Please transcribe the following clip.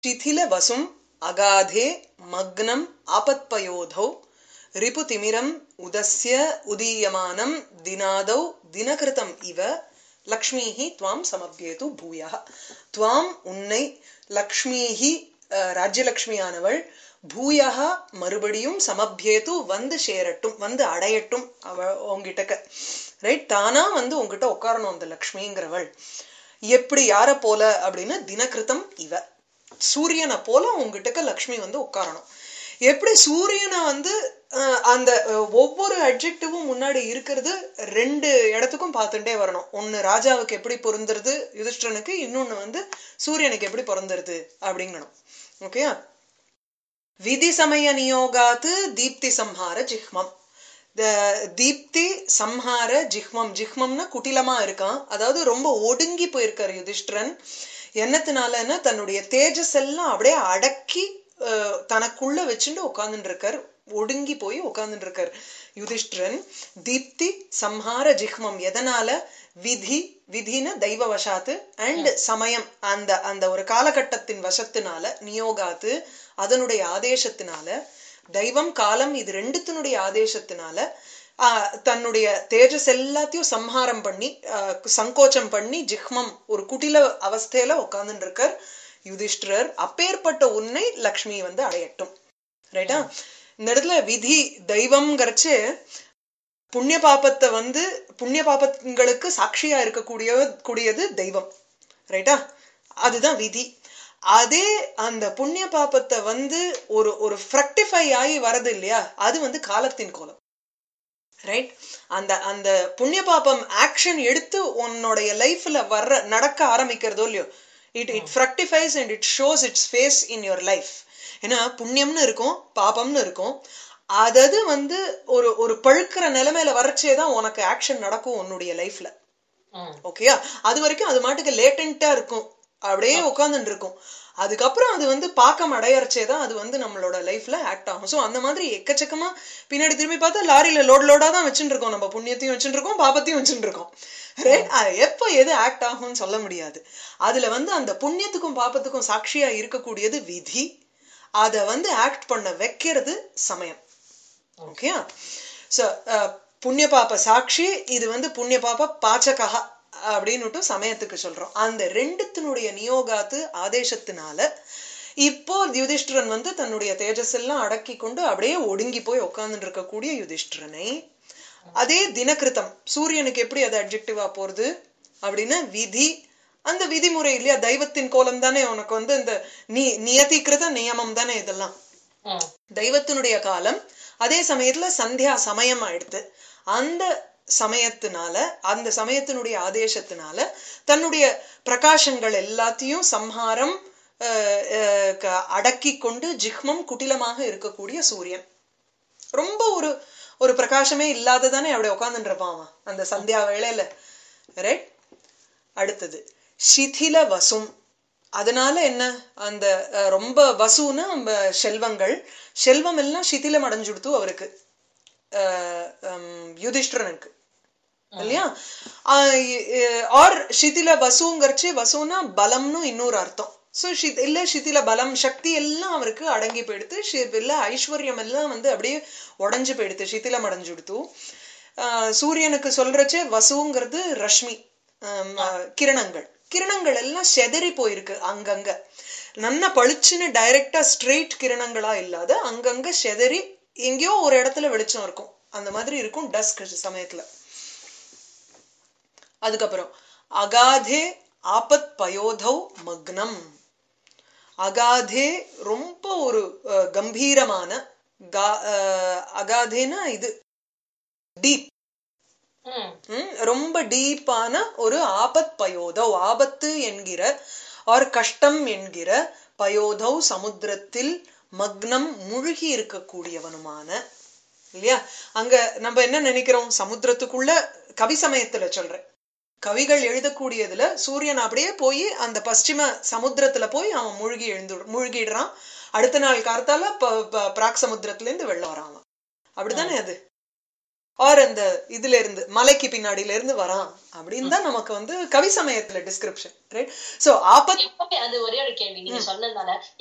शिथिल वसुम् अगाधे मग्नम् आपत्पयोधौ रिपुतिमिरम् उदस्य उदीयमानं दिनादौ दिनकृतम् इव லக்ஷ்மிஹி துவாம் சமபியேது பூயः துவாம் உன்னை லக்ஷ்மிஹி அஹ், ராஜ்யலக்ஷ்மியானவள் பூயः மறுபடியும் சமபியேது வந்து சேரட்டும் வந்து அடையட்டும் அவ உங்ககிட்டக்க ரைட் தானா வந்து உங்ககிட்ட உட்காரணும் அந்த லக்ஷ்மிங்கிறவள் எப்படி யார போல அப்படின்னு தினகிருத்தம் இவ சூரியனை போல உங்ககிட்டக்க லக்ஷ்மி வந்து உட்காரணும் எப்படி சூரியனை வந்து அஹ், அந்த அஹ், ஒவ்வொரு அட்ஜெக்டிவும் முன்னாடி இருக்கிறது ரெண்டு இடத்துக்கும் பார்த்துட்டே வரணும் ஒன்னு ராஜாவுக்கு எப்படி பொருந்துறது யுதிஷ்டனுக்கு இன்னொன்னு வந்து சூரியனுக்கு எப்படி பொருந்துறது அப்படிங்கணும் ஓகே விதி சமய நியோகாத்து தீப்தி சம்ஹார ஜிஹ்மம் த- தீப்தி சம்ஹார ஜிஹ்மம் ஜிஹ்மம்னா குட்டிலமா இருக்கான் அதாவது ரொம்ப ஒடுங்கி போயிருக்காரு யுதிஷ்டிரன் என்னத்தினாலன்னா தன்னுடைய தேஜஸ் எல்லாம் அப்படியே அடக்கி அஹ், தனக்குள்ள வச்சுட்டு உட்கார்ந்துட்டு இருக்கார் ஒடுங்கி போய் உட்கார்ந்துட்டு இருக்கார் யுதிஷ்டிரன் தீப்தி சம்ஹார ஜிஹ்மம் எதனால விதி விதின தெய்வ வசாத்து அண்ட் சமயம் அந்த அந்த ஒரு காலகட்டத்தின் வசத்தினால நியோகாத்து அதனுடைய ஆதேசத்தினால தெய்வம் காலம் இது ரெண்டுத்தினுடைய ஆதேசத்தினால ஆஹ், தன்னுடைய தேஜஸ் எல்லாத்தையும் சம்ஹாரம் பண்ணி ஆஹ், சங்கோச்சம் பண்ணி ஜிஹ்மம் ஒரு குட்டில அவஸ்தையில உட்கார்ந்துட்டு இருக்கார் யுதிஷ்டிரர் அப்பேற்பட்ட உன்னை லக்ஷ்மி வந்து அடையட்டும் ரைட்டா இந்த இடத்துல விதி தெய்வம்ங்கிறச்சு புண்ணிய பாபத்தை வந்து புண்ணிய பாபங்களுக்கு சாட்சியா இருக்கக்கூடிய கூடியது தெய்வம் ரைட்டா அதுதான் விதி அதே அந்த புண்ணிய பாபத்தை வந்து ஒரு ஒரு ஃப்ரக்டிஃபை ஆகி வரது இல்லையா அது வந்து காலத்தின் கோலம் ரைட் அந்த அந்த புண்ணிய பாபம் ஆக்ஷன் எடுத்து உன்னுடைய லைஃப்ல வர்ற நடக்க ஆரம்பிக்கிறதோ இல்லையோ it it fructifies and it shows it's face in your life ஏன்னா புண்ணியம்னு இருக்கும் பாபம்னு இருக்கும் அதது வந்து ஒரு ஒரு பழுக்கிற நிலைமையில வரச்சே தான் உனக்கு ஆக்ஷன் நடக்கும் உன்னுடைய லைஃப்ல ம் ஓகேயா அது வரைக்கும் அது மாட்டுக்கு லேட்டண்டா இருக்கும் அப்படியே உட்காந்துட்டு இருக்கும் அதுக்கப்புறம் அது வந்து பாக்கம் அடையறச்சே தான் அது வந்து நம்மளோட லைஃப்ல ஆக்ட் ஆகும் ஸோ அந்த மாதிரி எக்கச்சக்கமா பின்னாடி திரும்பி பார்த்தா லாரியில லோட் லோடா தான் வச்சுட்டு இருக்கோம் நம்ம புண்ணியத்தையும் வச்சுட்டு இருக்கோம் பாபத்தையும் வச்சுட்டு இருக்கோம் Right? அது எப்போ எது ஆக்ட் ஆகும்னு சொல்ல முடியாது அதுல வந்து அந்த புண்ணியத்துக்கும் பாபத்துக்கும் சாட்சியா இருக்கக்கூடியது விதி அதை வந்து ஆக்ட் பண்ண வைக்கிறது சமயம் ஓகேயா ஸோ புண்ணிய பாப சாட்சி இது வந்து புண்ணிய பாப பாச்சகா அப்படின்னுட்டு சமயத்துக்கு சொல்றோம் அந்த ரெண்டுத்தினுடைய நியோகாத்து ஆதேசத்தினால இப்போ யுதிஷ்டிரன் வந்து தன்னுடைய தேஜஸ் எல்லாம் அடக்கி கொண்டு அப்படியே ஒடுங்கி போய் உட்கார்ந்துட்டு இருக்கக்கூடிய யுதிஷ்டிரனை அதே தினகிருத்தம் சூரியனுக்கு எப்படி அது அட்ஜெக்டிவா போறது அப்படின்னா விதி அந்த விதிமுறை இல்லையா தெய்வத்தின் கோலம் தானே உனக்கு வந்து இந்த நீ நியதிகிருத நியமம் தானே இதெல்லாம் ம் தெய்வத்தினுடைய காலம் அதே சமயத்துல சந்தியா சமயம் ஆயிடுத்து அந்த சமயத்தினால அந்த சமயத்தினுடைய ஆதேசத்தினால தன்னுடைய பிரகாசங்கள் எல்லாத்தையும் சம்ஹாரம் அஹ், அஹ், க- அடக்கி கொண்டு ஜிஹ்மம் குட்டிலமாக இருக்கக்கூடிய சூரியன் ரொம்ப ஒரு ஒரு பிரகாசமே இல்லாததானே அப்படி உட்காந்துட்டு இருப்பான் அவன் அந்த சந்தியா வேளையில ரைட் அடுத்தது சிதில வசும் அதனால என்ன அந்த அஹ், ரொம்ப வசுன்னா நம்ம செல்வங்கள் செல்வம் எல்லாம் சிதிலம் அடைஞ்சுடுத்து அவருக்கு அஹ், ஹம், யுதிஷ்டிரனுக்கு இல்லையா ஆர் சிதில வசுங்கிறச்சு வசுனா பலம்னு இன்னொரு அர்த்தம் ஸோ இல்ல சிதில பலம் சக்தி எல்லாம் அவருக்கு அடங்கி போயிடுத்து ஷி- இல்ல ஐஸ்வர்யம் எல்லாம் வந்து அப்படியே உடைஞ்சு போயிடுத்து சிதிலம் அடைஞ்சுடுத்து ஆஹ் சூரியனுக்கு சொல்றச்சே வசுங்கிறது ரஷ்மி ஆம், ஆஹ் கிரணங்கள் கிரணங்கள் எல்லாம் செதறி போயிருக்கு அங்கங்க நன்னா பளிச்சுன்னு டைரக்டா ஸ்ட்ரெயிட் கிரணங்களா இல்லாத அங்கங்க செதறி எங்கேயோ ஒரு இடத்துல வெளிச்சம் இருக்கும் அந்த மாதிரி இருக்கும் டஸ்க் சமயத்துல அதுக்கப்புறம் அகாதே ஆபத் பயோதௌ மக்னம் அகாதே ரொம்ப ஒரு அஹ், கம்பீரமான கா- அஹ், அகாதேனா இது டீப் ம் ரொம்ப டீப்பான ஒரு ஆபத் பயோதௌ ஆபத்து என்கிற ஆர் கஷ்டம் என்கிற பயோதௌ சமுத்திரத்தில் மக்னம் முழுகி இருக்கக்கூடியவனுமான இல்லையா அங்க நம்ம என்ன நினைக்கிறோம் சமுத்திரத்துக்குள்ள கவி சமயத்துல சொல்றேன் கவிகள் எழுதக்கூடியதுல சூரியன் அப்படியே போய் அந்த பশ্চিம சமுத்திரத்துல போய் அவன் மூழ்கி எழுந்து மூழ்கிடுறான் அடுத்த நாள் கார்த்தால ப- ப- பிராக் சமுத்திரத்துல இருந்து வெளில வரான் அவன். அப்படிதானே அது ஆர் அந்த இதுல இருந்து மலைக்கு பின்னாடில இருந்து வரான் அப்படின்னு தான் நமக்கு வந்து கவி சமயத்துல டிஸ்கிரிப்ஷன் ரைட் சோ ஆபத் எப்பவுமே அது ஒரே ஒரு கேள்வி நீங்க சொன்னதுனால